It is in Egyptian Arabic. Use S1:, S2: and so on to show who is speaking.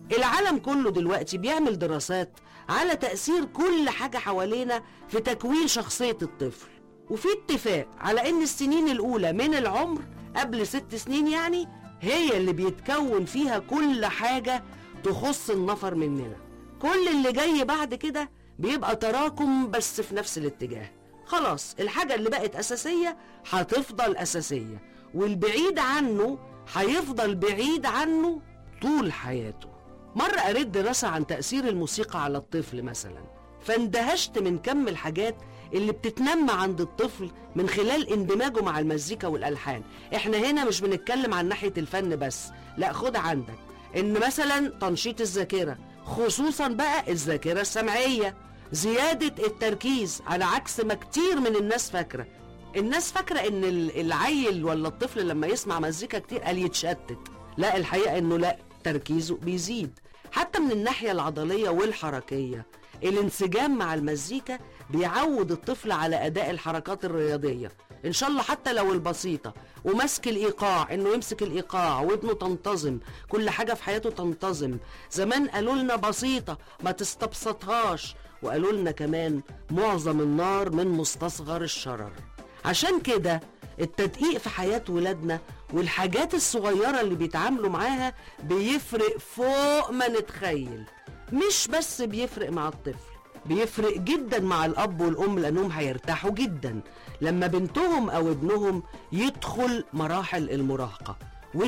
S1: العالم كله دلوقتي بيعمل دراسات على تأثير كل حاجة حوالينا في تكوين شخصية الطفل وفي اتفاق على ان السنين الاولى من العمر قبل ست سنين يعني هي اللي بيتكون فيها كل حاجة تخص النفر مننا كل اللي جاي بعد كده بيبقى تراكم بس في نفس الاتجاه خلاص الحاجة اللي بقت أساسية هتفضل أساسية والبعيد عنه هيفضل بعيد عنه طول حياته مرة قريت دراسة عن تأثير الموسيقى على الطفل مثلا فاندهشت من كم الحاجات اللي بتتنمى عند الطفل من خلال اندماجه مع المزيكا والألحان احنا هنا مش بنتكلم عن ناحية الفن بس لا خد عندك ان مثلا تنشيط الذاكرة خصوصا بقى الذاكرة السمعية زيادة التركيز على عكس ما كتير من الناس فاكرة الناس فاكرة ان ال- العيل ولا الطفل لما يسمع مزيكا كتير قال يتشتت لا الحقيقة انه لا تركيزه بيزيد حتى من الناحية العضلية والحركية الانسجام مع المزيكا بيعود الطفل على أداء الحركات الرياضية إن شاء الله حتى لو البسيطة ومسك الإيقاع إنه يمسك الإيقاع ودنه تنتظم كل حاجة في حياته تنتظم زمان قالوا لنا بسيطة ما تستبسطهاش وقالوا لنا كمان معظم النار من مستصغر الشرر عشان كده التدقيق في حياة ولادنا والحاجات الصغيرة اللي بيتعاملوا معاها بيفرق فوق ما نتخيل مش بس بيفرق مع الطفل بيفرق جدا مع الأب والأم لأنهم هيرتاحوا جدا لما بنتهم أو ابنهم يدخل مراحل المراهقة